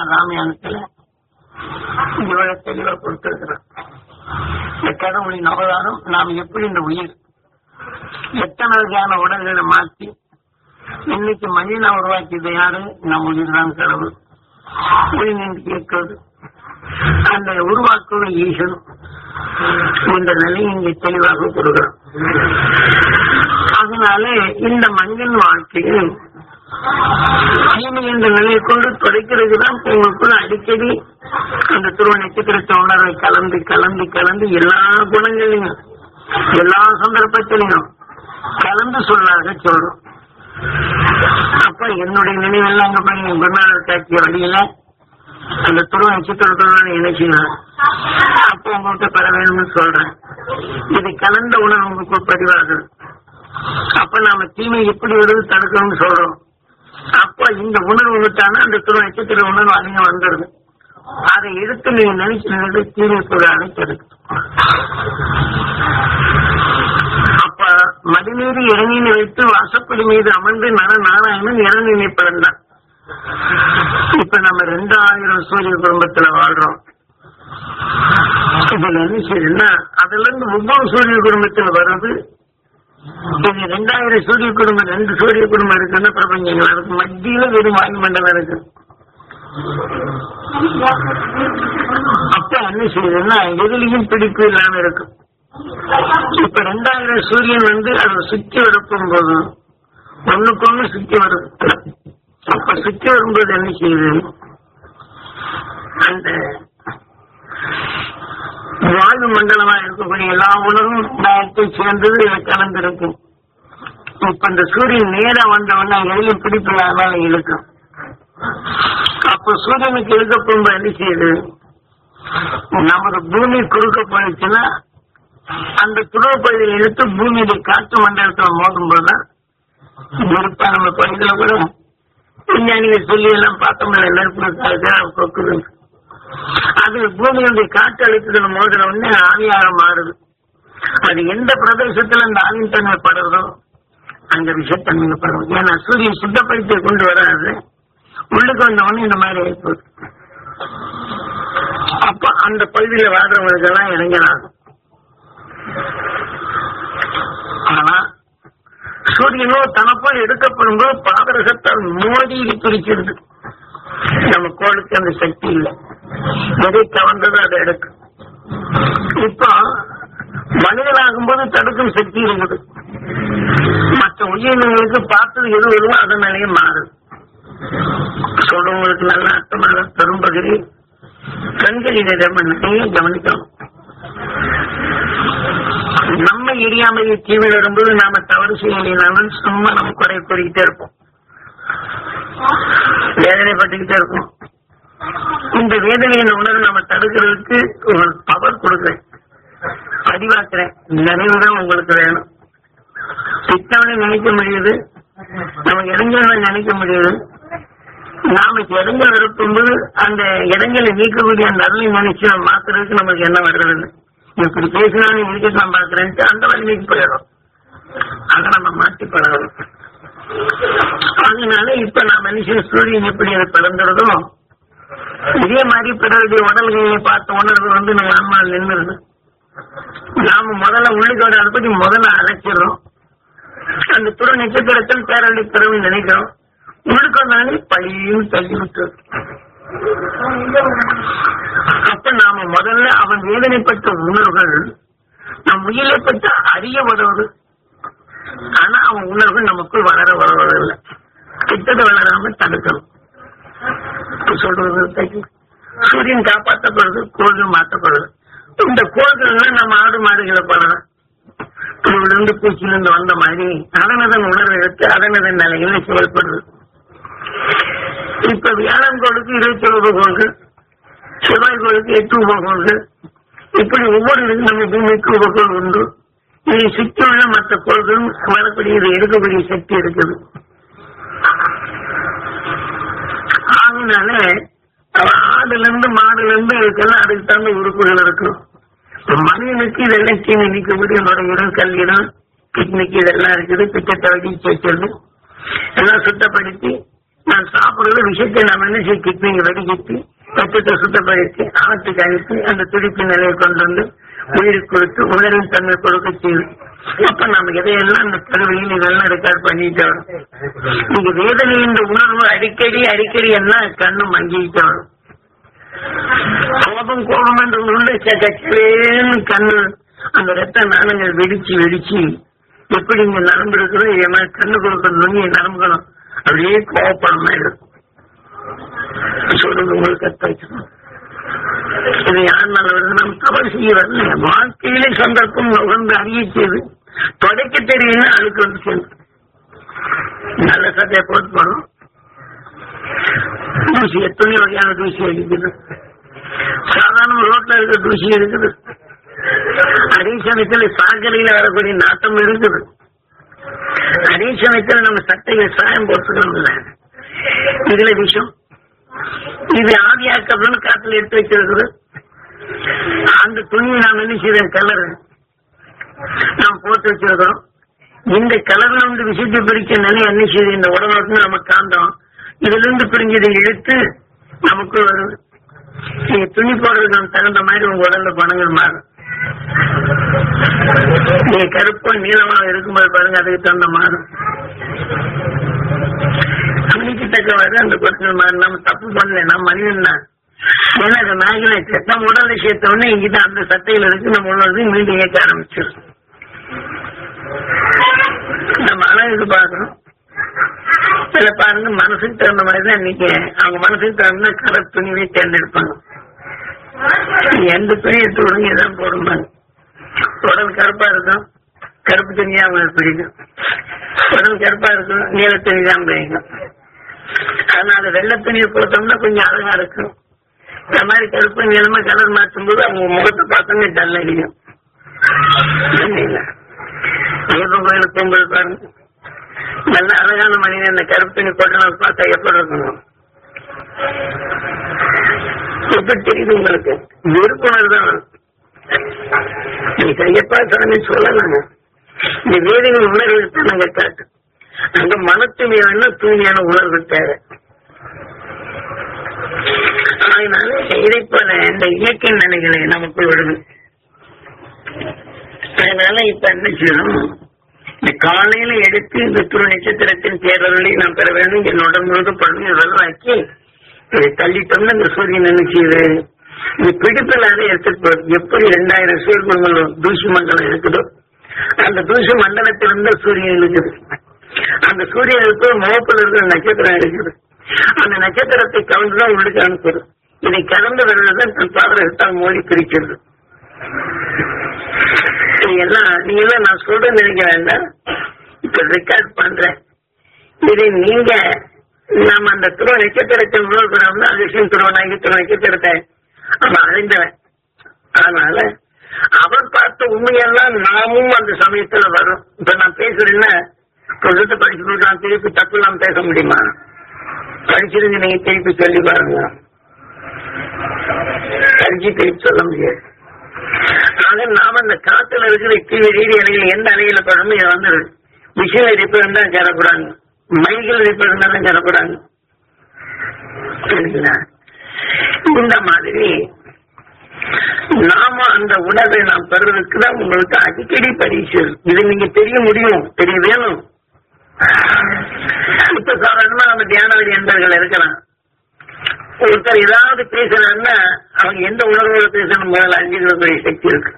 ராமாயணத்துல இவ்வளவு தெளிவா கொடுத்திருக்கிறான் இந்த கடவுளின் அவதாரம் நாம் எப்படி இந்த உயிர் எத்தனை வகையான உடல்களை மாற்றி இன்னைக்கு மனிதனா உருவாக்கியது யாரு நம் உயிர் தான் கடவுள் உயிர் என்று கேட்கிறது அந்த உருவாக்குவது ஈசன் என்ற நிலையை இங்கே தெளிவாக கொடுக்கிறோம் அதனால இந்த மனிதன் வாழ்க்கையில் தீமை என்ற நிலையை கொண்டு தொலைக்கிறது தான் உங்களுக்குள்ள அடிக்கடி அந்த துருவ நட்சத்திரத்தை உணர்வை கலந்து கலந்து கலந்து எல்லா குணங்களையும் எல்லா சந்தர்ப்பத்திலையும் கலந்து சொல்லாக சொல்றோம் அப்ப என்னுடைய நினைவெல்லாம் அங்க பண்ணி குருநாதர் காட்சிய வழியில அந்த துருவ நட்சத்திரத்தோட இணைச்சினார் அப்ப உங்கள்கிட்ட பெற வேணும்னு சொல்றேன் இது கலந்த உணர்வு உங்களுக்கு பதிவாகுது அப்ப நாம தீமை எப்படி வருது தடுக்கணும்னு சொல்றோம் அப்ப இந்த உணர்வு விட்டானா அந்த துணை நட்சத்திர உணர்வு அதிக வந்துருது அதை எடுத்து நீங்க நினைச்சு தீமை தொழிலாளை தடுக்கும் அப்ப மடிமீது இறங்கினை வைத்து வாசப்படி மீது அமர்ந்து நர நாராயணன் இறங்கினை பிறந்தான் இப்ப நம்ம ரெண்டாயிரம் சூரிய குடும்பத்துல வாழ்றோம் இதுல என்ன செய்யுதுன்னா அதுல இருந்து ஒவ்வொரு சூரிய குடும்பத்துல வர்றது இது ரெண்டாயிரம் சூரிய குடும்பம் ரெண்டு சூரிய குடும்பம் இருக்குன்னா பிரபஞ்சங்கள் அதுக்கு மத்தியில வெறும் வாயுமண்டலம் இருக்கு அப்ப என்ன செய்யுதுன்னா எதுலையும் பிடிப்பு இல்லாம இருக்கும் இப்ப ரெண்டாயிரம் சூரியன் வந்து அதை சுற்றி வரப்பும் போது ஒண்ணுக்கு ஒண்ணு சுற்றி வரும் அப்ப சுற்றி வரும்போது என்ன செய்யுது அந்த வாயு மண்டலமா இருக்கக்கூடிய எல்லா உணர்வும் டயத்தை சேர்ந்தது இதுல கலந்திருக்கும் இப்ப இந்த சூரியன் நேரா வந்தவொடனே எதிலும் பிடிப்பு இல்லாம இழுக்கும் அப்ப சூரியனுக்கு இழுக்க போகும்போது என்ன செய்யுது நமது பூமி குறுக்க போயிடுச்சுன்னா அந்த துருவ பகுதியில் இழுத்து பூமியில காற்று மண்டலத்துல மோதும் போதுதான் இருப்பா நம்ம பகுதியில கூட விஞ்ஞானிகள் சொல்லி எல்லாம் பார்த்தோம்ல நெருப்பு கொக்குது அது பூமியுடைய காற்று அழுத்தத்தில் மோதின உடனே ஆவியாக மாறுது அது எந்த பிரதேசத்துல அந்த ஆவின் தன்மை படுறதோ அங்க விஷத்தன்மை படும் ஏன்னா சூரியன் சுத்தப்படுத்தி கொண்டு வராது உள்ளுக்கு வந்த உடனே இந்த மாதிரி ஆயிப்போகுது அப்ப அந்த பகுதியில வாழ்றவங்களுக்கு எல்லாம் இறங்கலாகும் ஆனா சூரியனோ தனப்போல் எடுக்கப்படும் போது பாதரசத்தால் மோதி இது பிரிக்கிறது நம்ம கோளுக்கு அந்த சக்தி இல்லை எதை கவர்ந்ததோ அதை எடுக்கும் இப்போ மனிதனாகும் போது தடுக்கும் சக்தி இருக்குது மற்ற உயிரினங்களுக்கு பார்த்தது எது வருமோ அதன் நிலையை மாறுது சொல்றவங்களுக்கு நல்ல அர்த்தமாக பெரும்பகுதி கண்கள் இதை ரொம்ப நிறைய கவனிக்கணும் நம்ம எரியாமல் தீவில் வரும்போது நாம தவறு செய்யலைனாலும் சும்மா நம்ம குறை கூறிக்கிட்டே இருப்போம் வேதனைப்பட்டுக்கிட்டே இருக்கும் இந்த வேதனையின் உணர்வு நம்ம தடுக்கிறதுக்கு ஒரு பவர் கொடுக்குறேன் பதிவாக்குறேன் நினைவு தான் உங்களுக்கு வேணும் திட்டவனை நினைக்க முடியுது நமக்கு இடைஞ்சலை நினைக்க முடியுது நாம இடங்கள் இருக்கும்போது அந்த இடங்களை நீக்கக்கூடிய அந்த அருளை நினைச்சு நம்ம மாத்துறதுக்கு நமக்கு என்ன வர்றது இப்படி பேசினாலும் இருக்கட்டு நான் பாக்குறேன்ட்டு அந்த வலிமைக்கு போயிடும் அதை நம்ம மாற்றி பழகணும் அதனால இப்ப நான் மனுஷன் சூரியன் எப்படி அதை பிறந்துறதோ இதே மாதிரி பிறருடைய உடல்களை பார்த்த உணர்வு வந்து நம்ம அம்மா நின்றுது நாம முதல்ல உள்ளுக்கோட அதை பத்தி முதல்ல அழைச்சிடுறோம் அந்த துறை நட்சத்திரத்தில் பேரருடைய பிறவை நினைக்கிறோம் உள்ளுக்கொண்டாலே பழியும் தள்ளி விட்டு அப்ப நாம முதல்ல அவன் வேதனைப்பட்ட உணர்வுகள் நம் உயிரை பற்றி அறிய உதவுது ஆனா அவன் உணர்வுகள் நமக்குள் வளர வருவதில்லை கிட்டது வளராம தடுக்கணும் சொல்றது சூரியன் காப்பாற்றப்படுது கோள்கள் மாற்றப்படுது இந்த கோள்கள் நம்ம ஆடு மாடுகளை படணும் இருந்து பூச்சியிலிருந்து வந்த மாதிரி அதனதன் உணர்வை எடுத்து அதனதன் நிலையில செயல்படுது இப்ப வியாழன் கோளுக்கு இருபத்தி ஏழு உபகோள்கள் செவ்வாய் கோளுக்கு எட்டு உபகோள்கள் இப்படி ஒவ்வொரு இதுக்கும் நம்ம பூமிக்கு உபகோள் உண்டு இதை சுற்றியுள்ள மற்ற கோள்களும் வரக்கூடிய இதை எடுக்கக்கூடிய சக்தி இருக்குது அதனால ஆடுல இருந்து மாடுல இருந்து இதுக்கெல்லாம் அதுக்கு தகுந்த உறுப்புகள் இருக்கும் இப்ப மனிதனுக்கு இதெல்லாம் தீமை நீக்கக்கூடிய நுரையீரல் கல்லீரல் கிட்னிக்கு இதெல்லாம் இருக்குது பிச்சை வச்சு வச்சிருந்து எல்லாம் சுத்தப்படுத்தி நான் சாப்பிடுறது விஷயத்தை நாம் என்ன செய்ய கிட்னிங்க வெடிக்கிட்டு ரத்தத்தை சுத்தப்படுத்தி ஆற்றுக்கு அனுப்பி அந்த துடிப்பு நிலையை கொண்டு வந்து உயிர் கொடுத்து உணரின் தன்மை கொடுக்க செய்யும் அப்ப நம்ம எதையெல்லாம் அந்த கருவியில் இதெல்லாம் ரெக்கார்ட் பண்ணிட்டு வரும் நீங்க வேதனை இந்த உணர்வு அடிக்கடி அடிக்கடி என்ன கண்ணு மங்கிட்டு வரும் கோபம் கோபம் என்று உள்ள கச்சேன்னு கண்ணு அந்த ரத்த நாணங்கள் வெடிச்சு வெடிச்சு எப்படி இங்க நரம்பு இருக்குதோ இதே மாதிரி கண்ணு கொடுக்கிற நுண்ணிய நரம்புகளும் அப்படியே கோவப்படமா இருக்கும் சொல்லுங்க உங்களுக்கு அர்த்தம் இது யாருனால வருது நம்ம தவறு செய்ய வரல வாழ்க்கையிலே சந்தர்ப்பம் உகந்து அறிய செய்து தொடக்க தெரியும் அழுக்கு வந்து சேர்ந்து நல்ல சட்டையை போட்டு போனோம் தூசி எத்தனை வகையான தூசி இருக்குது சாதாரண ரோட்ல இருக்க தூசி இருக்குது அதே சமயத்தில் சாக்கடையில வரக்கூடிய நாட்டம் இருக்குது அதே சமயத்தில் நம்ம சட்டையை சாயம் போட்டுக்கணும்ல இதுல விஷம் இது ஆவியாக்கப்படுன்னு காத்துல எடுத்து வச்சிருக்குது அந்த துணியை நாம் என்ன செய்யறோம் கலர் நாம் போட்டு வச்சிருக்கிறோம் இந்த கலர்ல வந்து விஷயத்தை பிரிச்ச நிலை என்ன செய்யுது இந்த உடம்புல நம்ம காந்தம் இதுல இருந்து பிரிஞ்சதை இழுத்து நமக்கு வருது நீங்க துணி போடுறதுக்கு தகுந்த மாதிரி உங்க உடல்ல பணங்கள் மாறும் நீங்க கருப்பா நீளமா இருக்கும்போது பாருங்க அதுக்கு தகுந்த மாறும் துணிக்கு தக்கவாறு அந்த குணங்கள் மாறும் நம்ம தப்பு பண்ணல நம்ம மனிதன் தான் ஏன்னா அது மேக்னெட் நம்ம உடல்ல சேர்த்த உடனே இங்கதான் அந்த சட்டையில இருக்கு நம்ம உணர்வு மீண்டும் இயக்க ஆரம்பிச்சிடும் நம்ம அழகுக்கு பார்க்கணும் சில பாருங்க மனசுக்கு தகுந்த மாதிரி தான் இன்னைக்கு அவங்க மனசுக்கு தகுந்த கலர் துணியை தேர்ந்தெடுப்பாங்க எந்த துணி எடுத்து விடுங்க இதான் போடுவாங்க உடல் கருப்பா இருக்கும் கருப்பு துணியா அவங்களுக்கு பிடிக்கும் உடல் கருப்பா இருக்கும் நீல துணி தான் பிடிக்கும் அதனால வெள்ளை துணியை கொடுத்தோம்னா கொஞ்சம் அழகா இருக்கும் இந்த மாதிரி கருப்பு நீளமா கலர் மாற்றும் போது அவங்க முகத்தை பார்த்தோன்னே டல் அடிக்கும் ஐயப்பன் கோயிலுக்கு போகும்போது பாருங்க நல்ல அழகான மனிதன் இந்த கருப்பு துணி போட்டு பார்த்தா எப்படி இருக்கணும் எப்படி தெரியுது உங்களுக்கு விருப்பம் தான் நீ கையப்பா சாமி சொல்லலாங்க இந்த வேதிகள் உணர்வு தான் நாங்க காட்டு அங்க மன தூய்மை வேணா தூய்மையான உணர்வு தேவை அதனால இதை போல இந்த இயற்கை நிலைகளை நமக்குள் விடுது அதனால இப்ப என்ன செய்யணும் இந்த காலையில எடுத்து இந்த துரு நட்சத்திரத்தின் தேர்தலை நாம் பெற வேண்டும் என் உடல் முழுவதும் பழனி இதெல்லாம் ஆக்கி இதை தள்ளிட்டோம்னா இந்த சூரியன் என்ன செய்யுது இது பிடிப்பில்லாத எடுத்துட்டு போகுது எப்படி ரெண்டாயிரம் சூரியமண்டலம் தூசி மண்டலம் இருக்குதோ அந்த தூசி மண்டலத்திலிருந்து சூரியன் இருக்குது அந்த சூரியனுக்கு முகப்பில் இருக்கிற நட்சத்திரம் இருக்குது அந்த நட்சத்திரத்தை கலந்துதான் உள்ளுக்கு அனுப்புது இதை கலந்து வருவதுதான் தன் பாதரத்தால் மோடி பிரிக்கிறது எல்லாம் நீங்க எல்லாம் நான் சொல்றேன்னு நினைக்க வேண்டாம் இப்ப ரெக்கார்ட் பண்றேன் இதை நீங்க நாம அந்த துருவ நட்சத்திரத்தை உணர்கிறோம்னா அதிசயம் துருவனாகி துருவ நட்சத்திரத்தை அவன் அழிந்தவன் அதனால அவர் பார்த்த உண்மையெல்லாம் நாமும் அந்த சமயத்துல வரும் இப்ப நான் பேசுறேன்னா புத்தகத்தை படிச்சு நான் திருப்பி தப்பு இல்லாம பேச முடியுமா படிச்சிருந்து நீங்க திருப்பி சொல்லி பாருங்க படிச்சு திருப்பி சொல்ல முடியாது ஆக நாம அந்த காத்துல இருக்கிற டிவி ரேடியோ அலைகள் எந்த அலையில படணும் இது வந்து மிஷின் ரிப்பேர் தான் கரக்கூடாது மைகள் ரிப்பேர் தான் கரக்கூடாது சரிங்களா இந்த மாதிரி நாம அந்த உணர்வை நாம் பெறுவதற்கு தான் உங்களுக்கு அடிக்கடி பரிசு இது நீங்க தெரிய முடியும் தெரிய வேணும் இப்ப சாதாரணமா நம்ம தியானவதி என்பர்கள் இருக்கலாம் ஒருத்தர் ஏதாவது பேசுறாருன்னா அவங்க எந்த உணர்வோட பேசணும் முதல்ல அஞ்சுக்கக்கூடிய சக்தி இருக்கு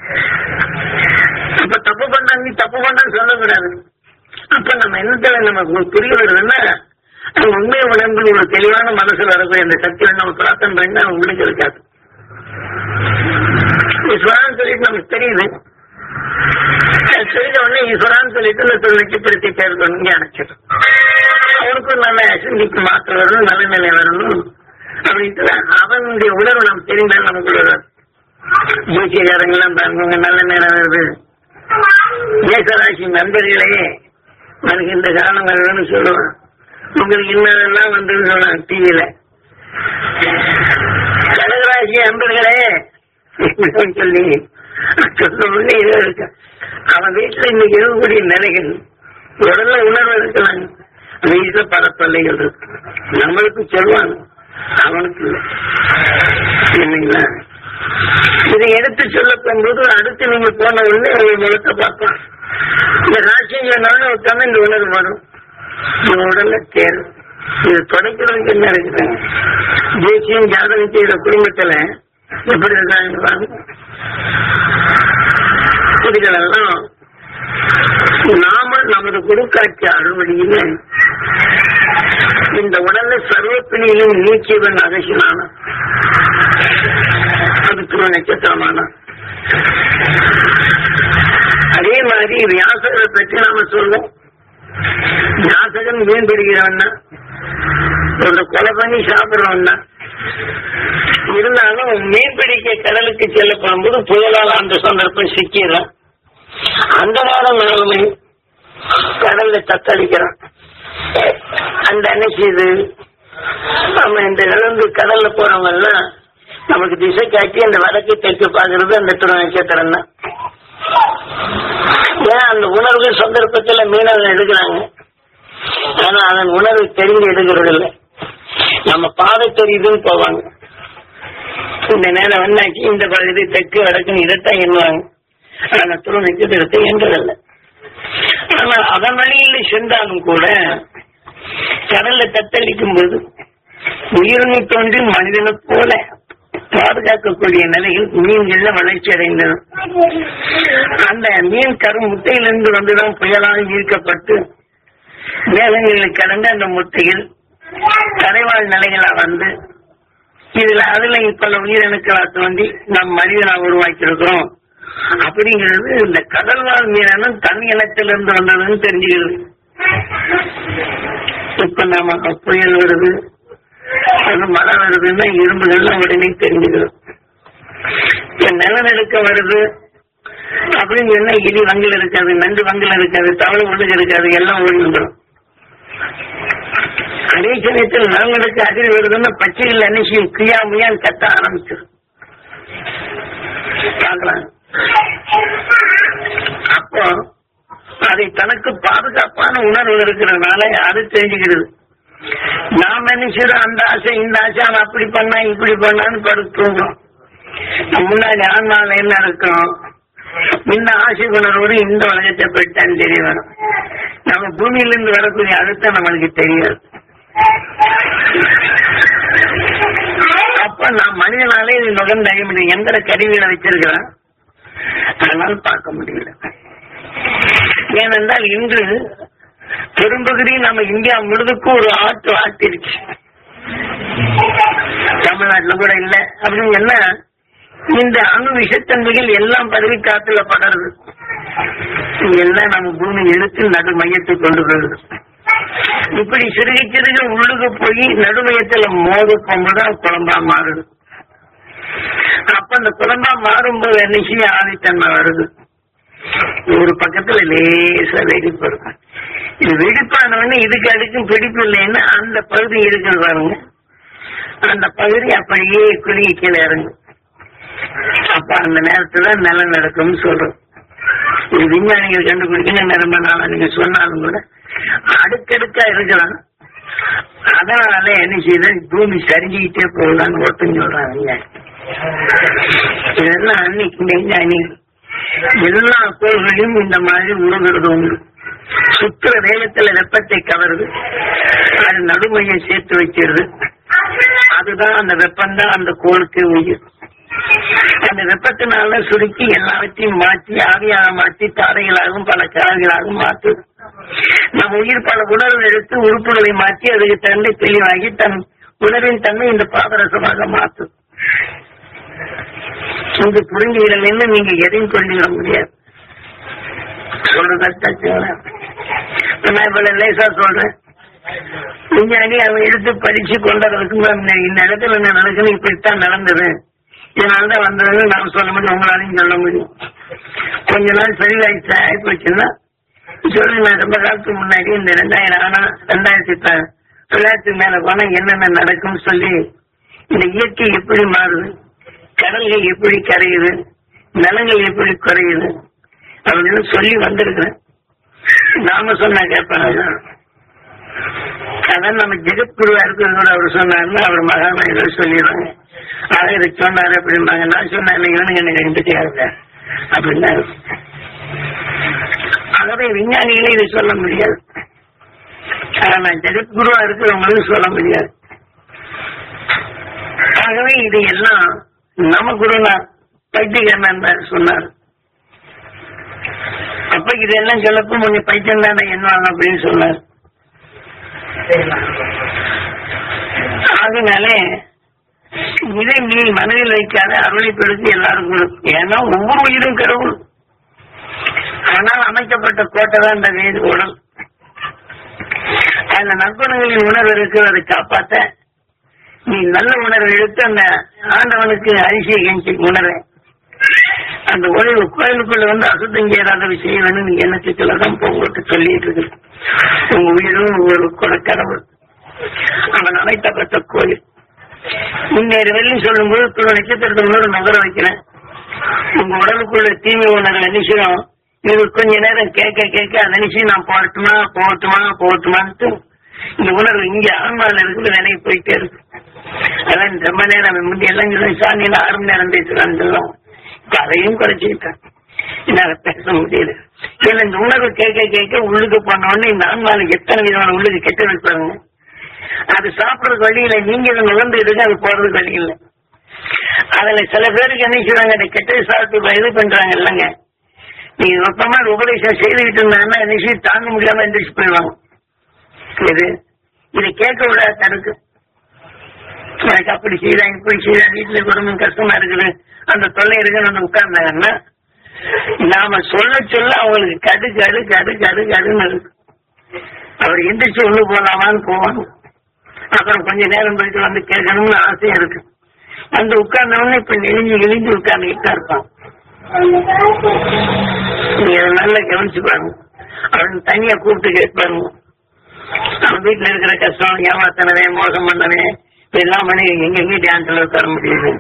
இப்ப தப்பு பண்ணாங்க நீ தப்பு பண்ணான்னு சொல்லக்கூடாது அப்ப நம்ம என்னத்தை நமக்கு புரிய வருதுன்னா அது உண்மை உணர்ந்து ஒரு தெளிவான மனசுல வரக்கூடிய அந்த சக்தியை நம்ம பிரார்த்தனை பண்ணா உங்களுக்கு இருக்காது ஈஸ்வரான்னு சொல்லிட்டு நமக்கு தெரியுது அது தெரிஞ்ச உடனே ஈஸ்வரான்னு சொல்லிட்டு இந்த தொழில் நட்சத்திரத்தை சேர்க்கணும் இங்கே அணைச்சிடும் அவனுக்கும் நல்ல சிந்திக்கு மாற்றம் வரணும் நல்ல நிலை வரணும் அப்படின்ட்டு அவனுடைய உணர்வு நமக்கு தெரிந்தால் நமக்கு வரும் ஜோசியக்காரங்கெல்லாம் பாருங்க நல்ல நேரம் வருது மேசராசி நண்பர்களே எனக்கு இந்த காலம் வருதுன்னு சொல்லுவான் உங்களுக்கு இன்னதெல்லாம் வந்து சொன்னான் டிவியில கடகராசி நண்பர்களே சொல்லி சொல்ல உடனே இதோ இருக்கு அவன் வீட்டுல இன்னைக்கு இருக்கக்கூடிய நிலைகள் உடல்ல உணர்வு இருக்கலாம் வீட்டுல பல தொல்லைகள் இருக்கு நம்மளுக்கு சொல்லுவாங்க அவனுக்கு இல்லை இல்லைங்களா இதை எடுத்து சொல்ல போகும்போது அடுத்து நீங்க போன உடனே ஒரு முகத்தை பார்க்கலாம் இந்த ராசியம் சொன்னாலும் உட்காந்து இந்த உணர்வு வரும் இந்த உடல்ல தேரும் இது தொடக்கிறதுக்கு என்ன இருக்குதுங்க தேசியம் ஜாதகம் செய்யற குடும்பத்துல எப்படி இருக்காங்க பாருங்க இதுகளெல்லாம் நாம நமது குருக்காட்சி அறுவடையில இந்த உடல்ல சர்வப்பிணியிலும் நீக்கியவன் அகசினான அது துருவ நட்சத்திரமான அதே மாதிரி வியாசகரை பற்றி நாம சொல்வோம் வியாசகன் மீன் பிடிக்கிறவன் தான் ஒரு கொலை பண்ணி சாப்பிடுறவன் தான் இருந்தாலும் மீன் பிடிக்க கடலுக்கு செல்ல போகும்போது புயலால் அந்த சந்தர்ப்பம் சிக்கிறான் அந்த நேரம் நிலைமை கடல்ல தத்தளிக்கிறான் அந்த அன்னைக்கு இது நம்ம இந்த இழந்து கடல்ல போறவங்க எல்லாம் நமக்கு திசை காட்டி அந்த வடக்கு தெற்கு பாக்குறது அந்த துணை நட்சத்திரம் தான் ஏன் அந்த உணர்வு சந்தர்ப்பத்துல மீனவர்கள் எடுக்கிறாங்க ஆனா அதன் உணர்வு தெரிஞ்சு எடுக்கிறது இல்லை நம்ம பாதை தெரியுதுன்னு போவாங்க இந்த நேரம் வந்தாச்சு இந்த பகுதி தெற்கு வடக்குன்னு இதைத்தான் எண்ணுவாங்க ஆனா துணை நட்சத்திரத்தை என்றதில்லை ஆனா அதன் வழியில் சென்றாலும் கூட கடல்ல தத்தளிக்கும் போது உயிரினை தோன்றி மனிதனை போல பாதுகாக்கக்கூடிய நிலையில் மீன்கள்ல வளர்ச்சி அடைந்தது அந்த மீன் கரு முட்டையிலிருந்து வந்துதான் புயலாக ஈர்க்கப்பட்டு மேகங்களில் கடந்த அந்த முட்டையில் கரைவாழ் நிலைகளா வந்து இதுல அதுல பல உயிரணுக்களா தோண்டி நம் மனிதனா உருவாக்கி இருக்கிறோம் அப்படிங்கிறது இந்த கடல்வாழ் மீனனும் தன் இனத்திலிருந்து வந்ததுன்னு தெரிஞ்சுக்கிறது இப்ப நாம புயல் வருது அது மழை வருதுன்னா இரும்புகள்லாம் உடனே தெரிஞ்சுக்கிறோம் இப்ப நிலநடுக்க வருது அப்படின்னு சொன்னா இடி வங்கில் இருக்காது நண்டு வங்கில் இருக்காது தவளை ஒழுங்கு இருக்காது எல்லாம் ஓடி வந்துடும் அதே சமயத்தில் நிலநடுக்க அதிர் வருதுன்னா பச்சையில் அன்னைக்கு கியா முயான்னு கத்த ஆரம்பிச்சிடும் பார்க்கலாம் அப்போ அதை தனக்கு பாதுகாப்பான உணர்வு இருக்கிறதுனால அது தெரிஞ்சுக்கிறது நாம் என்ன செய்யறோம் அந்த ஆசை இந்த ஆசை அவன் அப்படி பண்ணா இப்படி பண்ணான்னு படுத்து தூங்குறோம் முன்னாடி ஆன்மாவில் என்ன இருக்கும் இந்த ஆசை உணர்வோடு இந்த உலகத்தை போயிட்டான்னு தெரிய வரும் நம்ம பூமியிலிருந்து வரக்கூடிய அழுத்தம் நம்மளுக்கு தெரியாது அப்ப நான் மனிதனாலே இது நுகர்ந்தடைய முடியும் எந்த கருவிகளை வச்சிருக்கிறேன் அதனால பார்க்க முடியல ஏனென்றால் இன்று பெரும்பகுதி நம்ம இந்தியா முழுதுக்கும் ஒரு ஆற்று ஆட்டிருச்சு தமிழ்நாட்டுல கூட இல்ல அப்படின்னு என்ன இந்த அணு விஷத்தன்மைகள் எல்லாம் பதவி காத்துல படருது எல்லாம் நம்ம பூமி எடுத்து நடு மையத்துக்கு கொண்டு போகுது இப்படி சிறுக சிறுக உள்ளுக்கு போய் நடுமையத்துல மோத போகும்போதுதான் குழம்பா மாறுது அப்ப அந்த குழம்பா மாறும்போது என்ன செய்ய ஆதித்தன்மை வருது ஒரு பக்கத்துல லேசா வெடிப்பு இருக்கும் இது வெடிப்பானவொடனே இதுக்கு அடுக்கும் பிடிப்பு இல்லைன்னா அந்த பகுதி இருக்குது பாருங்க அந்த பகுதி அப்படியே குலுங்கி கீழே இறங்கும் அப்ப அந்த நேரத்துல நிலம் நடக்கும்னு சொல்றோம் இது விஞ்ஞானிகள் கண்டுபிடிக்கணும் நிரம்ப நாளா நீங்க சொன்னாலும் கூட அடுக்கடுக்கா இருக்கலாம் அதனால என்ன செய்யுது பூமி சரிஞ்சுக்கிட்டே போகலான்னு ஒருத்தன் சொல்றாங்க இதெல்லாம் அன்னைக்கு விஞ்ஞானிகள் எல்லா கோள்களையும் இந்த மாதிரி உருகிறது உண்டு சுத்திர வேகத்துல வெப்பத்தை கவருது அது நடுமையை சேர்த்து வைக்கிறது அதுதான் அந்த வெப்பம் தான் அந்த கோளுக்கு உயிர் அந்த வெப்பத்தினால சுருக்கி எல்லாவற்றையும் மாற்றி ஆவியாக மாற்றி தாரைகளாகவும் பல கலர்களாகவும் மாற்றுது நம்ம உயிர் பல உணர்வு எடுத்து உறுப்புகளை மாற்றி அதுக்கு தன்னை தெளிவாகி தன் உணர்வின் தன்மை இந்த பாதரசமாக மாற்றுது இது புரிஞ்சுக்கிறதுன்னு நீங்க எதையும் புரிஞ்சுக்க முடியாது சொல்றதான் நான் இவ்வளவு லேசா சொல்றேன் விஞ்ஞானி அவன் எடுத்து படிச்சு கொண்டதுக்கு இந்த இடத்துல என்ன நடக்குது இப்படித்தான் நடந்தது இதனாலதான் வந்தது நான் சொல்ல முடியும் உங்களாலையும் சொல்ல முடியும் கொஞ்ச நாள் சரிவாயிடுச்சு ஆயிப்போச்சுன்னா சொல்லு நான் ரொம்ப காலத்துக்கு முன்னாடி இந்த ரெண்டாயிரம் ஆனா ரெண்டாயிரத்தி ப- தொள்ளாயிரத்துக்கு மேல போனா என்னென்ன நடக்கும்னு சொல்லி இந்த இயற்கை எப்படி மாறுது கடல்கள் எப்படி கரையுது நிலங்கள் எப்படி குறையுது அப்படின்னு சொல்லி வந்திருக்கிறேன் நாம சொன்னா கேட்பாங்க அதான் நம்ம ஜெகத்குருவா இருக்கிறதோட அவர் சொன்னார்னு அவர் மகாமேதோ சொல்லிடுவாங்க ஆக இதை சொன்னாரு அப்படிம்பாங்க நான் சொன்னேன் இவனுங்க எனக்கு ரெண்டு தெரியாது அப்படின்னா ஆகவே விஞ்ஞானிகளே இதை சொல்ல முடியாது ஆனா ஜெகத்குருவா இருக்கிறவங்களுக்கு சொல்ல முடியாது ஆகவே இது எல்லாம் நம்ம குருநார் பைத்தியகர்ணன் சொன்னார் அப்ப இதெல்லாம் சொல்லப்போ கொஞ்சம் பைத்தியம் தானே என்ன அப்படின்னு சொன்னார் அதனாலே இதை நீ மனதில் வைக்காத அருளை பெருத்து எல்லாரும் கொடு ஏன்னா ஒவ்வொரு உயிரும் கடவுள் ஆனால் அமைக்கப்பட்ட கோட்டை தான் இந்த வேது உடல் அந்த நற்குணங்களின் உணர்வு இருக்கு அதை காப்பாத்த நீ நல்ல உணர்வை எடுத்து அந்த ஆண்டவனுக்கு அரிசியை கஞ்சி உணர்வை அந்த உணவு கோயிலுக்குள்ள வந்து அசுத்தம் செய்யாத செய்ய வேணும் நீ எண்ணத்துக்குள்ள தான் போட்டு சொல்லிட்டு இருக்கு உங்க உயிரும் ஒரு கூட கடவுள் அவன் அமைத்தப்பட்ட கோயில் முன்னேறு வெள்ளி சொல்லும்போது துணை நட்சத்திரத்தை உணர்வு நகர வைக்கிறேன் உங்க உடலுக்குள்ள தீமை உணர்வு நினைச்சிடும் இது கொஞ்ச நேரம் கேட்க கேட்க அதை நினைச்சு நான் போகட்டுமா போகட்டுமா போகட்டுமான்ட்டு இந்த உணர்வு இங்க ஆன்மாவில் இருக்குது நினைவு போயிட்டே இருக்கு அதான் ரொம்ப நேரம் முந்தி எல்லாம் சொல்லி சாமி நான் ஆறு மணி நேரம் பேசுறான்னு சொல்லுவோம் இப்ப அதையும் குறைச்சிக்கிட்டேன் என்னால பேச முடியல ஏன்னா இந்த உணர்வு கேட்க கேட்க உள்ளுக்கு போன உடனே இந்த ஆன்மாவில் எத்தனை விதமான உள்ளுக்கு கெட்ட வைப்பாங்க அது சாப்பிடறதுக்கு வழி இல்லை நீங்க இதை நுகர்ந்து இருக்கு அது போறதுக்கு வழி இல்லை அதுல சில பேருக்கு என்ன செய்வாங்க அந்த கெட்டது சாப்பிட்டு இது பண்றாங்க இல்லைங்க நீங்க மொத்தமா உபதேசம் செய்துகிட்டு இருந்தாங்கன்னா என்ன செய்ய தாங்க முடியாம எந்திரிச்சு போயிடுவாங்க இது இதை கேட்க விடாத தடுக்கு எனக்கு அப்படி செய்யலாம் இப்படி செய்யலாம் வீட்டுல குடும்பம் கஷ்டமா இருக்குது அந்த தொல்லை இருக்குன்னு வந்து உட்கார்ந்தாங்கன்னா நாம சொல்ல சொல்ல அவங்களுக்கு கடு கடு கடு கடு கடுன்னு இருக்கு அவர் எந்திரிச்சு ஒண்ணு போலாமான்னு போவாங்க அப்புறம் கொஞ்ச நேரம் போயிட்டு வந்து கேட்கணும்னு ஆசையா இருக்கு வந்து உட்கார்ந்தவொடனே இப்ப நெளிஞ்சு நெளிஞ்சு உட்கார்ந்துகிட்டு தான் இருப்பான் நீங்க அதை நல்லா கவனிச்சு பாருங்க அவன் தனியா கூப்பிட்டு கேட்பாருங்க அவன் வீட்டுல இருக்கிற கஷ்டம் ஏமாத்தனவே மோசம் பண்ணவே எல்லாம் பண்ணி எங்க எங்க டான்ஸ்ல உட்கார முடியுது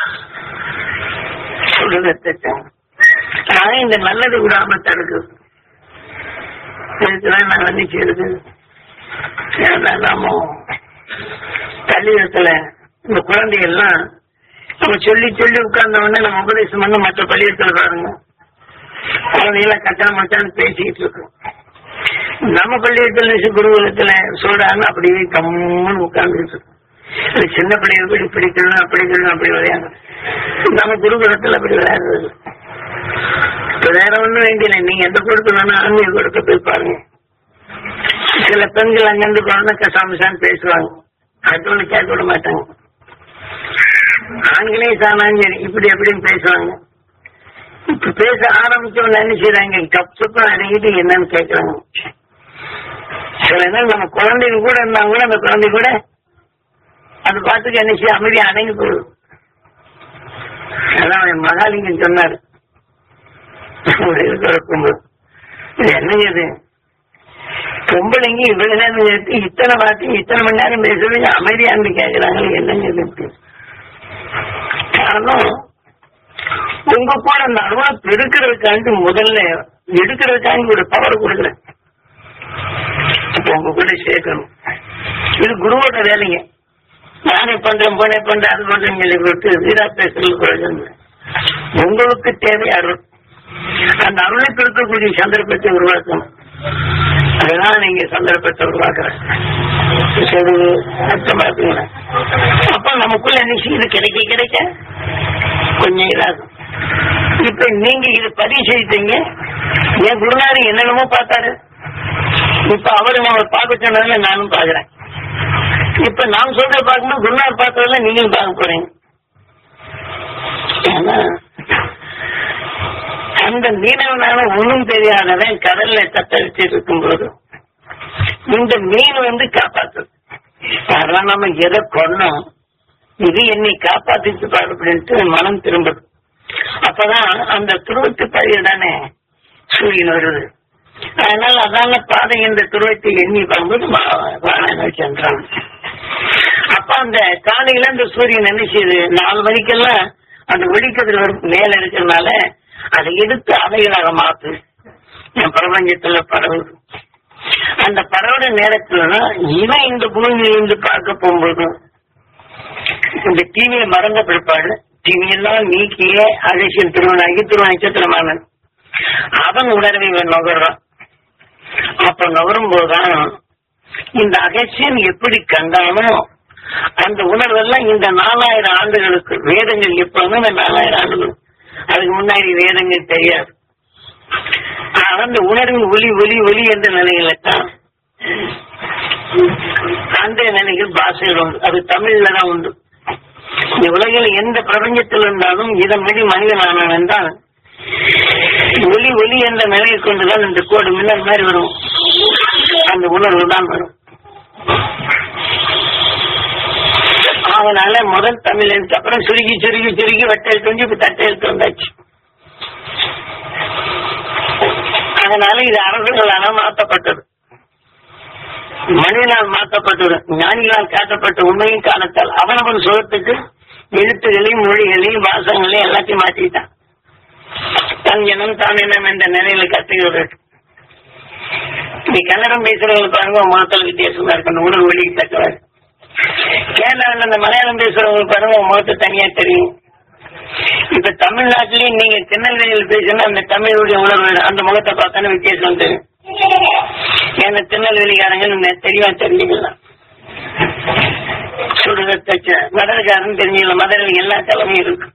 சொல்லுங்க திட்டம் ஆனா இந்த நல்லது விடாம தடுக்குது இதுக்குதான் நான் வந்து செய்யுது ஏன்னா நாம பள்ளியிடத்துல இந்த குழந்தைகள்லாம் நம்ம சொல்லி சொல்லி உட்கார்ந்த உடனே நம்ம உபதேசம் பண்ண மற்ற பள்ளியிடத்துல பாருங்க குழந்தைகளாம் கட்டணம் மச்சான்னு பேசிக்கிட்டு இருக்கோம் நம்ம பள்ளியிடத்துல குருகுலத்துல சொல்றாங்க அப்படியே கம்முன்னு உட்கார்ந்துட்டு அது சின்ன பிள்ளைகள் போய் இப்படி சொல்லணும் அப்படி சொல்லணும் அப்படி விளையாடு நம்ம குருகுலத்துல அப்படி விளையாடுறது இப்ப வேற ஒண்ணும் வேண்டியல நீங்க எந்த கொடுத்து வேணா ஆன்மீக கொடுக்க போய் பாருங்க சில பெண்கள் அங்கிருந்து குழந்தை கசாமசான்னு பேசுவாங்க அது ஒண்ணு கேட்க விட மாட்டாங்க ஆண்களே சாணாங்க இப்படி எப்படின்னு பேசுவாங்க இப்ப பேச ஆரம்பிச்சவங்க என்ன செய்யறாங்க கப் சுத்தம் அடங்கிட்டு என்னன்னு கேட்கறாங்க சில நேரம் நம்ம குழந்தைங்க கூட இருந்தா கூட அந்த குழந்தை கூட அது பார்த்துக்கு என்ன செய்ய அமைதி அடங்கி போகுது அதான் என் மகாலிங்கம் சொன்னாரு ஒரு இருக்கிற கும்பல் இது என்னங்க இது பொம்பளைங்க இவ்வளவு நேரம் நிறுத்தி இத்தனை வார்த்தை இத்தனை மணி நேரம் பேசுறதுங்க அமைதியா இருந்து கேட்கறாங்க என்னங்க இது இப்படி? காரணம் உங்க கூட அந்த அருவா பெருக்கிறதுக்காண்டி முதல்ல எடுக்கிறதுக்காண்டி ஒரு பவர் கொடுக்குறேன் இப்ப உங்க கூட சேர்க்கணும் இது குருவோட வேலைங்க நானே பண்றேன் போனே பண்றேன் அது பண்றேன் சொல்லி விட்டு வீரா பேசுறது பிரயோஜனம் இல்லை. உங்களுக்கு தேவை அருள் அந்த அருளை பெருக்கக்கூடிய சந்தர்ப்பத்தை உருவாக்கணும் அதுதான் நீங்க சந்தர்ப்பத்தை உருவாக்குற சரி அர்த்தமா இருக்குங்களா அப்ப நமக்குள்ள என்ன செய்யுது கிடைக்க கிடைக்க கொஞ்சம் இதாகும் இப்ப நீங்க இது பதிவு செய்தீங்க என் குருநாதர் என்னென்னமோ பார்த்தாரு இப்ப அவரு நம்ம பார்க்க சொன்னதுல நானும் பாக்குறேன் இப்ப நான் சொல்ற பார்க்கணும் குருநாதர் பார்த்ததுல நீங்களும் பார்க்க போறீங்க ஏன்னா அந்த மீனவனால ஒண்ணும் தெரியாதவன் கடல்ல தத்தளிச்சு இருக்கும்போது இந்த மீன் வந்து காப்பாத்துது அதெல்லாம் நம்ம எதை கொன்னோம் இது என்னை காப்பாத்திச்சு பாரு அப்படின்ட்டு மனம் திரும்புது அப்பதான் அந்த துருவத்து பயிர்தானே சூரியன் வருது அதனால அதான பாதை இந்த துருவத்தை எண்ணி பார்க்கும்போது வாழ சென்றான் அப்ப அந்த காலையில இந்த சூரியன் என்ன செய்யுது நாலு மணிக்கெல்லாம் அந்த ஒளிக்கதிர் வரும் மேல இருக்கிறதுனால அதை எடுத்து அலைகளாக மாத்து என் பிரபஞ்சத்துல பரவுது அந்த பரவட நேரத்துலதான் இவன் இந்த பூமியில இருந்து பார்க்க போகும்போது இந்த டிவியை மறந்த பிற்பாடு டிவி எல்லாம் நீக்கிய அகசியன் திருவனாகி திருவ நட்சத்திரமானன் அவன் உணர்வை இவன் நுகர்றான் அப்ப நுகரும் போதுதான் இந்த அகசியன் எப்படி கண்டானோ அந்த உணர்வெல்லாம் இந்த நாலாயிரம் ஆண்டுகளுக்கு வேதங்கள் எப்போதும் இந்த நாலாயிரம் ஆண்டுகள் அதுக்கு முன்னாடி வேதங்கள் தெரியாது ஆனா அந்த உணர்வின் ஒலி ஒலி ஒலி என்ற நிலையில தான் அந்த நிலையில் பாஷைகள் உண்டு அது தமிழ்ல தான் உண்டு இந்த உலகில் எந்த பிரபஞ்சத்தில் இருந்தாலும் இதன் மீது மனிதன் ஆனான் என்றால் ஒலி ஒலி என்ற நிலையை கொண்டுதான் இந்த கோடு மின்னல் மாதிரி வரும் அந்த உணர்வு தான் வரும் அதனால முதல் தமிழ் எழுத்து அப்புறம் சுருக்கி சுருக்கி சுருக்கி வெட்ட எழுத்து வந்து இப்ப தட்டை எழுத்து வந்தாச்சு அதனால இது அரசுகளால மாற்றப்பட்டது மனிதனால் மாற்றப்பட்டது ஞானிகளால் காட்டப்பட்ட உண்மையும் காணத்தால் அவனவன் சுகத்துக்கு எழுத்துகளையும் மொழிகளையும் வாசகங்களையும் எல்லாத்தையும் மாற்றிட்டான் தன் இனம் தான் இனம் என்ற நிலையில கத்துகிறது நீ கன்னடம் பேசுறவங்க பாருங்க உன் முகத்தில் வித்தியாசமா இருக்கு அந்த உணர்வு ஒளி தக்கவர் கேரளாவில் அந்த மலையாளம் பேசுறவங்க பாருங்க உன் முகத்தை தனியா தெரியும் இப்ப தமிழ்நாட்டிலயும் நீங்க திருநெல்வேலியில் பேசினா அந்த தமிழுடைய உணர்வு அந்த முகத்தை பார்த்தானே வித்தியாசம் தெரியும் ஏன்னா திருநெல்வேலிக்காரங்க நீங்க தெளிவா தெரிஞ்சுக்கலாம் சுடுத தச்ச மதுரைக்காரன் தெரிஞ்சுக்கலாம் மதுரை எல்லா தலைமையும் இருக்கு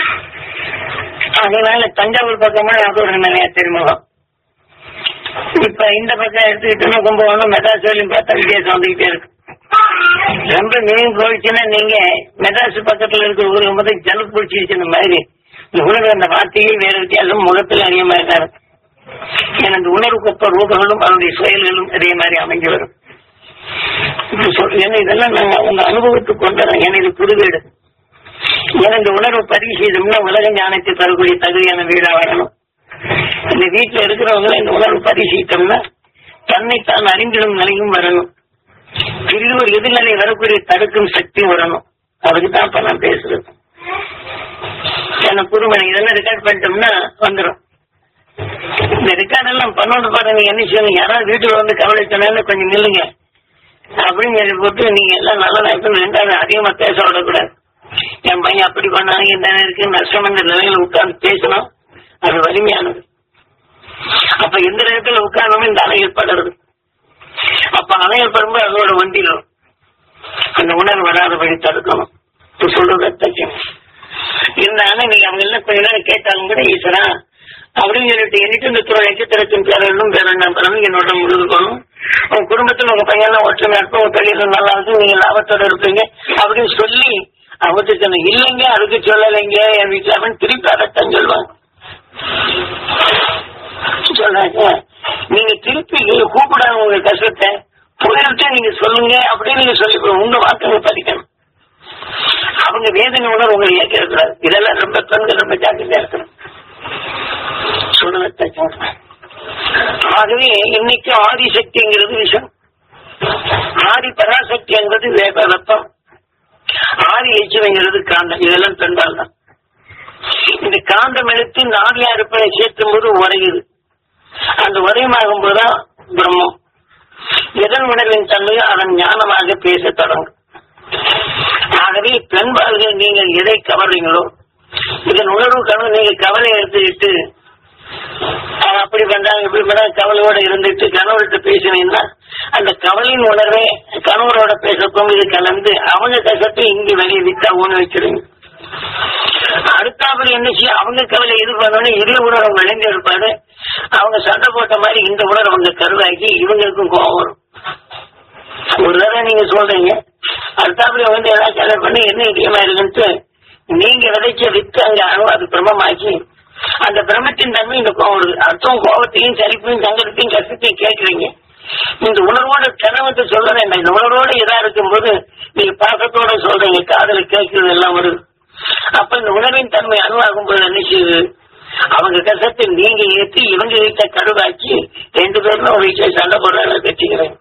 அதனால தஞ்சாவூர் பக்கமா அது ஒரு நிலையா தெரிமுகம் இப்ப இந்த பக்கம் எடுத்துக்கிட்டோம்னா கும்பகோணம் மெட்ராஸ் வரையும் பார்த்தா வித்தியாசம் வந்துகிட்டே இருக்கு ரொம்ப மீன் போயிடுச்சுன்னா நீங்க மெட்ராஸ் பக்கத்துல இருக்க ஊருக்கு போது ஜல பிடிச்சிருச்சு மாதிரி இந்த உணர்வு அந்த வார்த்தையே வேற வித்தியாசம் முகத்துல அதிகமா தான் இருக்கு ஏன்னா இந்த உணர்வுக்கொப்ப ரூபங்களும் அவருடைய செயல்களும் அதே மாதிரி அமைஞ்சு வரும் இப்ப சொல்- ஏன்னா இதெல்லாம் நாங்க உங்க அனுபவத்துக்கு கொண்டு வரோம் ஏன்னா இது புது வீடு ஏன்னா இந்த உணர்வு பதிவு செய்தோம்னா உலக ஞானத்தை தரக்கூடிய தகுதியான வீடா வரணும் இந்த வீட்டுல இருக்கிறவங்க இந்த உணர்வு பதிவு செய்தோம்னா தன்னைத்தான் அறிந்திடும் நிலையும் வரணும் திருவூர் எதிர்நிலை வரக்கூடிய தடுக்கும் சக்தி வரணும் அதுக்கு தான் இப்ப நான் பேசுறது ஏன்னா புதுமணி இதெல்லாம் ரெக்கார்ட் பண்ணிட்டோம்னா வந்துடும் இந்த ரெக்கார்ட் எல்லாம் பண்ணோட பாருங்க நீங்க என்ன செய்யணும் யாராவது வீட்டுல வந்து கவலை சொன்னாலும் கொஞ்சம் நில்லுங்க அப்படின்னு சொல்லி போட்டு நீங்க எல்லாம் நல்ல நேரத்தில் ரெண்டாவது அதிகமா பேச விடக்கூடாது என் பையன் அப்படி பண்ணாங்க இந்த இருக்கு நஷ்டம்ன்ற நிலையில உட்கார்ந்து பேசணும் அது வலிமையானது அப்ப எந்த நேரத்துல உட்கார்ந்தோம் இந்த அலை ஏற்படுறது அப்ப அலை ஏற்படும்போது அதோட வண்டிடும் அந்த உணர்வு வராதபடி தடுக்கணும் இப்ப சொல்றது தச்சம் இருந்தாலும் நீங்க அவங்க எல்லாம் கொஞ்ச நேரம் கேட்டாலும் கூட ஈஸ்வரா அப்படின்னு சொல்லிட்டு எண்ணிட்டு இந்த துறை நட்சத்திரத்தின் பேரலும் பேரண்டம் பிறகு என்னோட முழுதுக்கணும் உங்க குடும்பத்துல உங்க பையன் ஒற்றுமை இருக்கும் உங்க தொழில் நல்லா இருக்கும் நீங்க லாபத்தோட இருப்பீங்க அப்படின்னு சொல்லி அவர்கிட்ட சொன்ன இல்லைங்க அதுக்கு சொல்லலைங்க என் வீட்டுல அவன் திருப்பி அதைத்தான் சொல்லுவாங்க சொல்றாங்க நீங்க திருப்பி கூப்பிடாம உங்க கஷ்டத்தை புரிஞ்சுட்டு நீங்க சொல்லுங்க அப்படின்னு நீங்க சொல்லி உங்க வார்த்தைகளை பதிக்கணும் அவங்க வேதனை உணர்வு உங்களை ஏற்கக்கூடாது இதெல்லாம் ரொம்ப பெண்கள் ரொம்ப ஜாக்கிரதையா இருக்கணும் சொல்லுவதை சொல்றேன் ஆகவே இன்னைக்கு ஆதிசக்திங்கிறது விஷயம் ஆதி பராசக்தி என்பது வேத ரத்தம் ஆதி எச்சுவைங்கிறது காந்தம் இதெல்லாம் பெண்பால் தான் இந்த காந்தம் எடுத்து நாடியா இருப்பதை சேர்த்தும் போது உறையுது அந்த உரையமாகும் போதுதான் பிரம்மம் எதன் உணர்வின் தன்மையோ அதன் ஞானமாக பேசத் தொடங்கும் ஆகவே பெண்பால்கள் நீங்கள் எதை கவர்றீங்களோ இதன் உணர்வு கவலை நீங்க கவலை எடுத்துக்கிட்டு அவன் அப்படி பண்றாங்க இப்படி பண்றாங்க கவலையோட இருந்துட்டு கணவர்கிட்ட பேசினீங்கன்னா அந்த கவலையின் உணர்வே கணவரோட பேசப்போம் இது கலந்து அவங்க கஷ்டத்தை இங்க வெளியே விட்டா ஊன வச்சிருங்க அடுத்தாப்புல என்ன செய்யும் அவங்க கவலை இது பண்ணணும் இது உணர்வு விளைஞ்சு இருப்பாரு அவங்க சண்டை போட்ட மாதிரி இந்த உணர்வு அவங்க கருவாக்கி இவங்களுக்கும் கோபம் வரும் ஒரு தடவை நீங்க சொல்றீங்க அடுத்தாப்புல வந்து ஏதாவது கதை பண்ணி என்ன இடியமா இருக்குன்ட்டு நீங்க விதைச்ச வித்து அங்க ஆகும் அது பிரம்மமாக்கி அந்த பிரம்மத்தின் தன்மை இந்த கோவம் வருது அர்த்தம் கோபத்தையும் சரிப்பையும் சங்கடத்தையும் கஷ்டத்தையும் கேட்கறீங்க இந்த உணர்வோட கனவத்தை சொல்றேன் இந்த உணர்வோட இதா இருக்கும்போது நீங்க பாசத்தோட சொல்றீங்க காதல கேட்கறது எல்லாம் வருது அப்ப இந்த உணர்வின் தன்மை அணுவாகும் போது என்ன செய்யுது அவங்க கஷ்டத்தை நீங்க ஏற்றி இவங்க வீட்டை கருவாக்கி ரெண்டு பேருமே ஒரு வீட்டை சண்டை போடுறாங்க கட்டிக்கிறேன்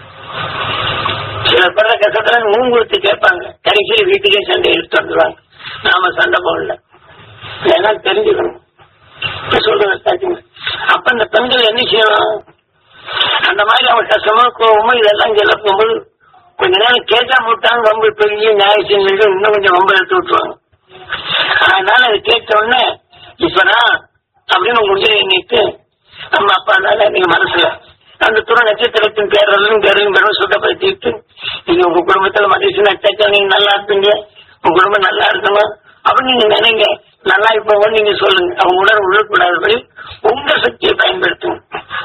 சில பேர கஷ்டத்துல மூங்குத்து கேட்பாங்க கடைசியில் வீட்டுக்கே சண்டை எடுத்து வந்துருவாங்க நாம சண்டை போடல ஏன்னா தெரிஞ்சுக்கணும் இப்ப சொல்றது சாட்சியம். அப்ப இந்த பெண்கள் என்ன செய்யணும் அந்த மாதிரி அவன் கஷ்டமோ கோவமோ இதெல்லாம் சொல்ல போகும்போது கொஞ்ச நேரம் கேட்காம விட்டாங்க ரொம்ப பெரிய நியாயசீர்கள் இன்னும் கொஞ்சம் ரொம்ப எடுத்து விட்டுருவாங்க அதனால அது கேட்ட உடனே ஈஸ்வரா அப்படின்னு முடிஞ்சு எண்ணிட்டு நம்ம அப்பா அதனால நீங்க மனசுல அந்த துணை நட்சத்திரத்தின் பேரலும் பேரையும் பெரும் சுத்தப்படுத்திட்டு நீங்க உங்க குடும்பத்துல மகிழ்ச்சி நட்சத்திரம் நீங்க நல்லா இருப்பீங்க உங்க குடும்பம் நல்லா இருக்கணும் அப்படின்னு நீங்க நினைங்க நல்லா இப்போ நீங்க சொல்லுங்க அவங்க உடல் உள்ளக்கூடாதபடி உங்க சக்தியை பயன்படுத்துங்க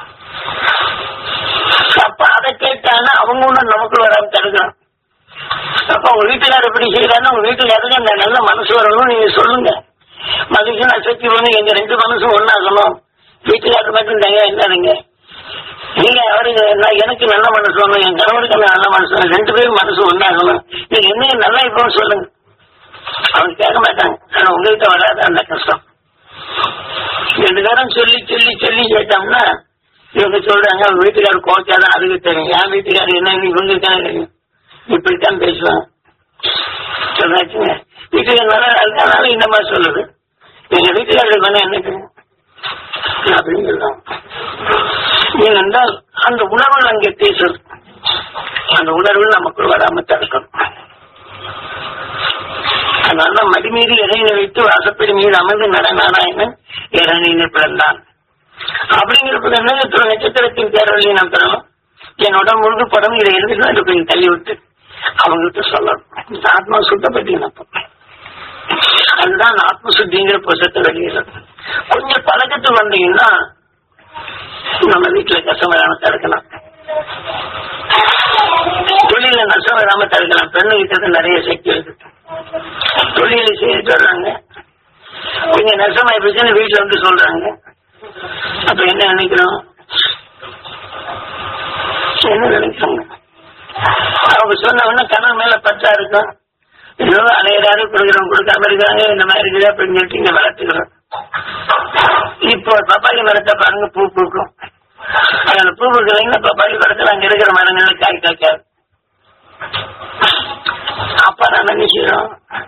அப்ப அதை கேட்டாங்கன்னா அவங்க ஒண்ணும் நமக்கு வராம தடுக்கணும் அப்ப உங்க வீட்டுக்காரர் எப்படி செய்யறாருன்னா உங்க வீட்டுக்காரருக்கு அந்த நல்ல மனசு வரணும் நீங்க சொல்லுங்க மகிழ்ச்சி சக்தி வந்து எங்க ரெண்டு மனசும் ஒண்ணாகணும் வீட்டுக்காரர் மட்டும் தனியா இல்லாதீங்க நீங்க அவருக்கு நான் எனக்கு நல்ல மனசு வரணும் என் கணவருக்கு நல்ல மனசு வரணும் ரெண்டு பேரும் மனசு ஒண்ணாகணும் நீங்க என்ன நல்லா இப்போ சொல்லுங்க அவங்க கேட்க மாட்டாங்க ஆனா உங்ககிட்ட வராது அந்த கஷ்டம் ரெண்டு பேரும் சொல்லி சொல்லி சொல்லி கேட்டோம்னா இவங்க சொல்றாங்க அவங்க வீட்டுக்காரர் கோச்சாதான் அதுக்கு தெரியும் என் வீட்டுக்காரர் என்னன்னு இவங்களுக்கு தானே தெரியும் இப்படித்தான் பேசுவாங்க சொன்னாச்சுங்க வீட்டுக்கு நல்லா இருக்கனால இந்த மாதிரி சொல்லுது எங்க வீட்டுக்காரர் வேணா என்ன தெரியும் அப்படின்னு சொல்லுவாங்க ஏனென்றால் அந்த உணர்வு அங்கே பேசுறது அந்த உணர்வு நமக்குள் வராம தடுக்கணும் அதனால மடிமீறி இறைவனை வைத்து வாசப்படி மீது அமர்ந்து நட நாராயணன் இறைவனை பிறந்தான் அப்படிங்கிறப்ப என்ன நட்சத்திரத்தின் பேரவழியை நான் பெறணும் என்னோட முழுது படம் இதை எழுதிட்டு அதை கொஞ்சம் தள்ளி விட்டு அவங்ககிட்ட சொல்லணும் இந்த ஆத்மா சுத்தப்பட்டி அதுதான் ஆத்ம சுத்திங்கிற புத்தகத்தை வெளியிடுறது கொஞ்சம் பழக்கத்துக்கு வந்தீங்கன்னா நம்ம வீட்டுல கஷ்டம் வராம தடுக்கலாம் தொழில நஷ்டம் வராம தடுக்கலாம் பெண்ணு கிட்ட நிறைய சக்தி இருக்கு தொழிலை செய்ய சொல்றாங்க கொஞ்சம் நஷ்டமாயி போச்சுன்னு வீட்டுல வந்து சொல்றாங்க அப்ப என்ன நினைக்கிறோம் என்ன நினைக்கிறாங்க அவங்க சொன்ன உடனே கணவன் மேல பற்றா இருக்கும் ஏதோ அலையறாரு கொடுக்குறோம் கொடுக்காம இருக்காங்க இந்த மாதிரி இருக்குது அப்படின்னு சொல்லிட்டு இங்க வளர்த்துக்கிறோம் இப்போ பப்பாளி மரத்தை பாருங்க பூ பூக்கும் அதுல பூ பூக்கலைன்னா பப்பாளி மரத்துல அங்க இருக்கிற மரங்கள்ல காய் காய்க்காது அப்ப நான் நினைக்கிறோம்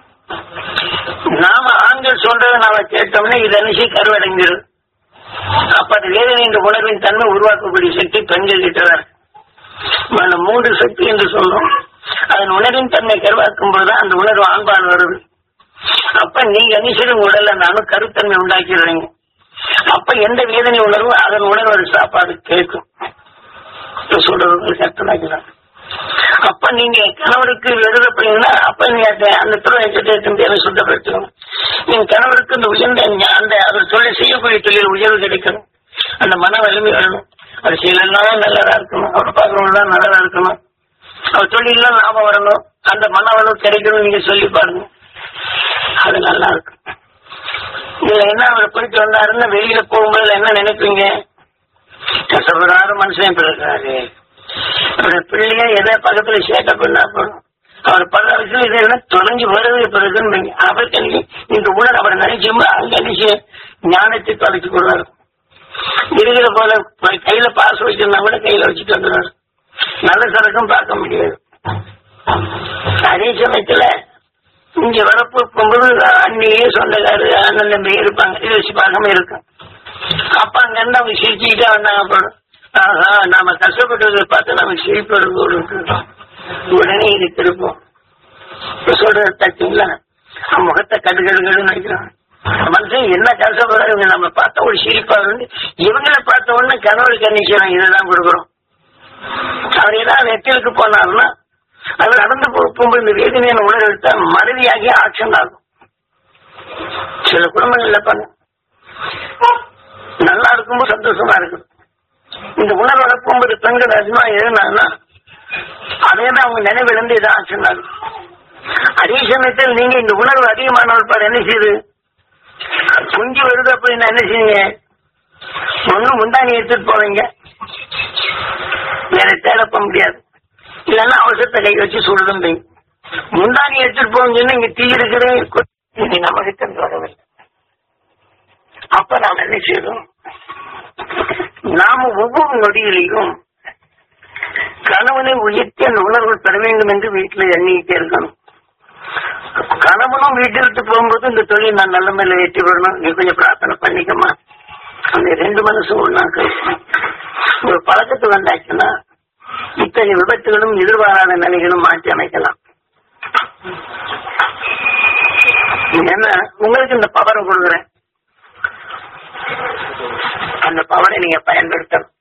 நாம ஆண்கள் சொல்றதை நாம கேட்டோம்னா இது அனுசி கருவடைஞ்சிடும் அப்ப அது வேதனை என்ற உணர்வின் தன்மை உருவாக்கக்கூடிய சக்தி பெண்கள் கிட்டதான் அந்த மூன்று சக்தி என்று சொல்றோம் அதன் உணர்வின் தன்மை கருவாக்கும் போதுதான் அந்த உணர்வு ஆண்பால் வருது அப்ப நீங்க அனுசரிக்கும் உடல்ல நானும் கருத்தன்மை உண்டாக்கிடுறீங்க அப்ப எந்த வேதனை உணர்வு அதன் உணர்வு ஒரு சாப்பாடு கேட்கும் சொல்றது கருத்தனாக்கிறாங்க அப்ப நீங்க கணவருக்கு எழுதப்படுங்கன்னா அப்ப நீங்க அந்த துறையின் பேரை சுத்தப்படுத்தணும் நீங்க கணவருக்கு இந்த உயர்ந்த அந்த அவர் சொல்லி செய்யக்கூடிய தொழில் உயர்வு கிடைக்கணும் அந்த மன வலிமை வரணும் அது செயலெல்லாம் நல்லதா இருக்கணும் அவர் பார்க்கறவங்க நல்லதா இருக்கணும் அவர் தொழிலாம் லாபம் வரணும் அந்த மன வளம் கிடைக்கணும் நீங்க சொல்லி பாருங்க அது நல்லா இருக்கும் இதுல என்ன அவர் போயிட்டு வந்தாருன்னு வெளியில போகும்போது என்ன நினைப்பீங்க கஷ்டப்படாத மனுஷன் பிறக்கிறாரு அவருடைய பிள்ளைய எதை பக்கத்துல சேட்டை பண்ணா போதும் அவர் பல வயசுல இது என்ன தொலைஞ்சு வருது பிறகுன்னு அவருக்கு அன்னைக்கு இந்த உணர் அவர் நினைச்சும் அங்க நினைச்சு ஞானத்தை தொலைச்சு கொடுறாரு இருக்கிற போல கையில பாசு வச்சிருந்தா கூட கையில வச்சுட்டு வந்துடுறாரு நல்ல சரக்கும் பார்க்க முடியாது அதே சமயத்துல இங்க வரப்பு போகும்போது அண்ணியே சொந்தக்காரு அண்ணன் தம்பி இருப்பாங்க இது வச்சு பார்க்காம இருக்கும் அப்ப அங்க இருந்து அவங்க சிரிச்சுக்கிட்டே வந்தாங்க போடும் ஆஹா நாம கஷ்டப்பட்டதை பார்த்து நம்ம சிரிப்பு இருக்கு உடனே இது திருப்போம் இப்ப சொல்றது தச்சுங்களா முகத்தை கடு கடு கடுன்னு நினைக்கிறான் மனுஷன் என்ன கஷ்டப்படுறாங்க நம்ம பார்த்த ஒரு சிரிப்பா இருந்து இவங்களை பார்த்த உடனே கணவர் கண்டிக்கிறோம் இதுதான் கொடுக்குறோம் அவர் ஏதாவது நெத்திலுக்கு போனாருன்னா அது நடந்து போகும்போது இந்த வேதனையான உணர்வு எடுத்தா மறதியாகி ஆக்ஷன் ஆகும் சில குடும்பங்கள்ல பண்ண நல்லா இருக்கும்போது சந்தோஷமா இருக்குது இந்த உணர்வு போகும்போது பெண்கள் அதிகமா எழுதினாங்கன்னா அதே தான் அவங்க நினைவிழந்து இதை ஆக்ஷன் ஆகும் அதே சமயத்தில் நீங்க இந்த உணர்வு அதிகமானவர் பாரு என்ன செய்யுது குஞ்சு வருது அப்படின்னா என்ன செய்யுங்க ஒண்ணும் முந்தானி எடுத்துட்டு போவீங்க வேற தேடப்ப முடியாது இல்லைன்னா அவசரத்தை கை வச்சு சுடுதும் முந்தானி எடுத்துட்டு போவீங்கன்னா இங்க தீ இருக்கிறேன் இது நமக்கு வரவில்லை அப்ப நாம் என்ன செய்யறோம் நாம ஒவ்வொரு நொடியிலையும் கணவனை உயர்த்தி அந்த உணர்வு பெற வேண்டும் என்று வீட்டுல எண்ணிக்கிட்டே இருக்கணும் கணவனும் வீட்டை விட்டு போகும்போது இந்த தொழில் நான் நல்ல மேல ஏற்றி விடணும் நீ கொஞ்சம் பிரார்த்தனை பண்ணிக்கமா அந்த ரெண்டு மனசும் ஒன்னாக்க ஒரு பழக்கத்துக்கு வந்தாச்சுன்னா இத்தகைய விபத்துகளும் எதிர்பாராத நிலைகளும் மாற்றி அமைக்கலாம் ஏன்னா உங்களுக்கு இந்த பவரை கொடுக்குறேன் அந்த பவரை நீங்க பயன்படுத்தணும்